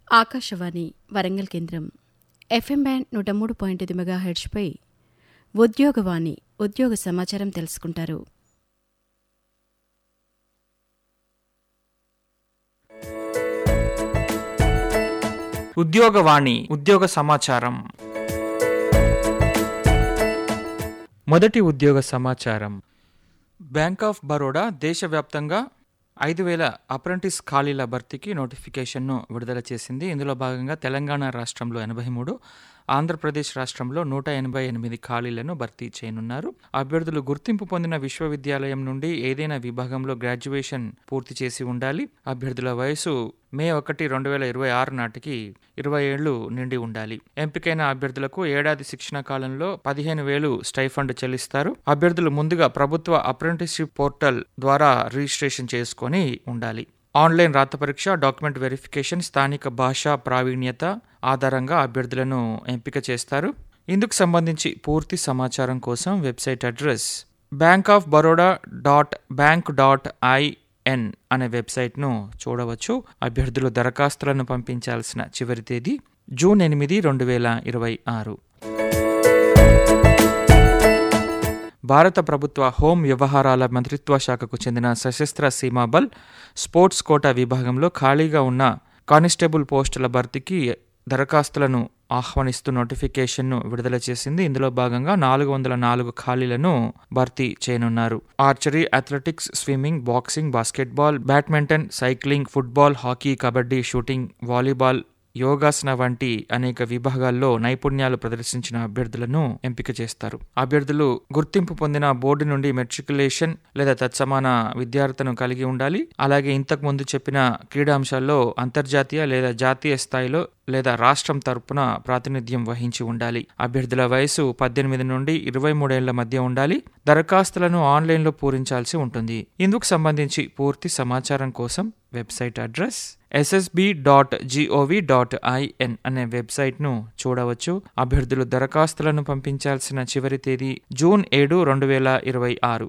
ఆకాశవాణి వరంగల్ కేంద్రం FM band నూట మూడు పాయింట్ ఐదు మెగాహెడ్స్పై ఉద్యోగవాణి ఉద్యోగ సమాచారం తెలుసుకుంటారు ఉద్యోగవాణి ఉద్యోగ సమాచారం మొదటి ఉద్యోగ సమాచారం బ్యాంక్ ఆఫ్ బరోడా దేశవ్యాప్తంగా ఐదు వేల అప్రెంటిస్ ఖాళీల భర్తీకి నోటిఫికేషన్ను విడుదల చేసింది ఇందులో భాగంగా తెలంగాణ రాష్ట్రంలో ఎనభై మూడు ఆంధ్రప్రదేశ్ రాష్ట్రంలో నూట ఎనభై ఎనిమిది ఖాళీలను భర్తీ చేయనున్నారు అభ్యర్థులు గుర్తింపు పొందిన విశ్వవిద్యాలయం నుండి ఏదైనా విభాగంలో గ్రాడ్యుయేషన్ పూర్తి చేసి ఉండాలి అభ్యర్థుల వయసు మే ఒకటి రెండు వేల ఇరవై ఆరు నాటికి ఇరవై ఏళ్లు నిండి ఉండాలి ఎంపికైన అభ్యర్థులకు ఏడాది శిక్షణ కాలంలో పదిహేను వేలు స్టైఫండ్ చెల్లిస్తారు అభ్యర్థులు ముందుగా ప్రభుత్వ అప్రెంటిస్షిప్ పోర్టల్ ద్వారా రిజిస్ట్రేషన్ చేసుకొని ఉండాలి ఆన్లైన్ రాత పరీక్ష డాక్యుమెంట్ వెరిఫికేషన్ స్థానిక భాషా ప్రావీణ్యత ఆధారంగా అభ్యర్థులను ఎంపిక చేస్తారు ఇందుకు సంబంధించి పూర్తి సమాచారం కోసం website address bank of Baroda dot bank dot IN అనే వెబ్సైట్ను చూడవచ్చు అభ్యర్థులు దరఖాస్తులను పంపించాల్సిన చివరి తేదీ జూన్ ఎనిమిది రెండు వేల ఇరవై ఆరు భారత ప్రభుత్వ హోం వ్యవహారాల మంత్రిత్వ శాఖకు చెందిన సశస్త్ర సీమాబల్ స్పోర్ట్స్ కోటా విభాగంలో ఖాళీగా ఉన్న కానిస్టేబుల్ పోస్టుల భర్తీకి దరఖాస్తులను ఆహ్వానిస్తూ నోటిఫికేషన్ను విడుదల చేసింది ఇందులో భాగంగా నాలుగు వందల నాలుగు ఖాళీలను భర్తీ చేయనున్నారు archery athletics swimming boxing basketball badminton cycling football hockey kabaddi shooting volleyball యోగాసన వంటి అనేక విభాగాల్లో నైపుణ్యాలు ప్రదర్శించిన అభ్యర్థులను ఎంపిక చేస్తారు అభ్యర్థులు గుర్తింపు పొందిన బోర్డు నుండి మెట్రికులేషన్ లేదా తత్సమాన విద్యార్థులను కలిగి ఉండాలి అలాగే ఇంతకు ముందు చెప్పిన క్రీడాంశాల్లో అంతర్జాతీయ లేదా జాతీయ స్థాయిలో లేదా రాష్ట్రం తరపున ప్రాతినిధ్యం వహించి ఉండాలి అభ్యర్థుల వయసు పద్దెనిమిది నుండి ఇరవై మూడేళ్ల మధ్య ఉండాలి దరఖాస్తులను ఆన్లైన్లో పూరించాల్సి ఉంటుంది ఇందుకు సంబంధించి పూర్తి సమాచారం కోసం website address SSB dot GOV dot IN అనే వెబ్సైట్ను చూడవచ్చు అభ్యర్థులు దరఖాస్తులను పంపించాల్సిన చివరి తేదీ జూన్ ఏడు రెండు వేల ఇరవై ఆరు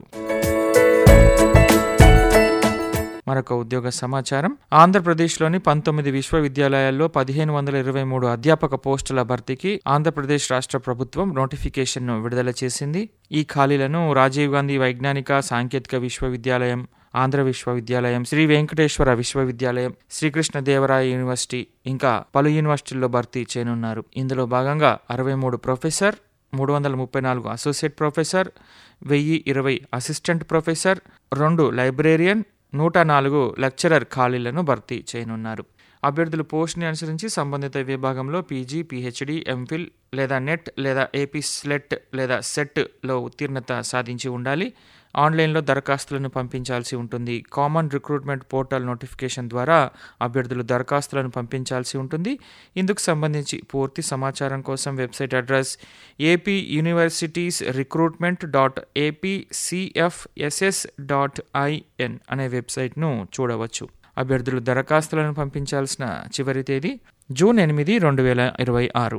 మరొక ఉద్యోగ సమాచారం ఆంధ్రప్రదేశ్లోని పంతొమ్మిది విశ్వవిద్యాలయాల్లో పదిహేను వందల ఇరవై మూడు అధ్యాపక పోస్టుల భర్తీకి ఆంధ్రప్రదేశ్ రాష్ట్ర ప్రభుత్వం నోటిఫికేషన్ను విడుదల చేసింది ఈ ఖాళీలను రాజీవ్ గాంధీ వైజ్ఞానిక సాంకేతిక విశ్వవిద్యాలయం ఆంధ్ర విశ్వవిద్యాలయం శ్రీ వెంకటేశ్వర విశ్వవిద్యాలయం శ్రీకృష్ణదేవరాయ యూనివర్సిటీ ఇంకా పలు యూనివర్సిటీల్లో భర్తీ చేయనున్నారు ఇందులో భాగంగా అరవై మూడు ప్రొఫెసర్ మూడు వందల ముప్పై నాలుగు అసోసియేట్ ప్రొఫెసర్ వెయ్యి ఇరవై అసిస్టెంట్ ప్రొఫెసర్ రెండు లైబ్రేరియన్ నూట నాలుగు లెక్చరర్ ఖాళీలను భర్తీ చేయనున్నారు అభ్యర్థులు పోస్ట్ని అనుసరించి సంబంధిత విభాగంలో పీజీ పీహెచ్డీ ఎంఫిల్ లేదా నెట్ లేదా ఏపీ స్లెట్ లేదా సెట్లో ఉత్తీర్ణత సాధించి ఉండాలి ఆన్లైన్లో దరఖాస్తులను పంపించాల్సి ఉంటుంది కామన్ రిక్రూట్మెంట్ పోర్టల్ నోటిఫికేషన్ ద్వారా అభ్యర్థులు దరఖాస్తులను పంపించాల్సి ఉంటుంది ఇందుకు సంబంధించి పూర్తి సమాచారం కోసం website address AP universities recruitment dot APCFSS dot IN అనే వెబ్సైట్ను చూడవచ్చు అభ్యర్థులు దరఖాస్తులను పంపించాల్సిన చివరి తేదీ జూన్ ఎనిమిది రెండు వేల ఇరవై ఆరు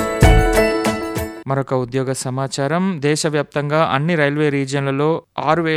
మరొక ఉద్యోగ సమాచారం దేశవ్యాప్తంగా అన్ని రైల్వే రీజియన్లలో ఆరు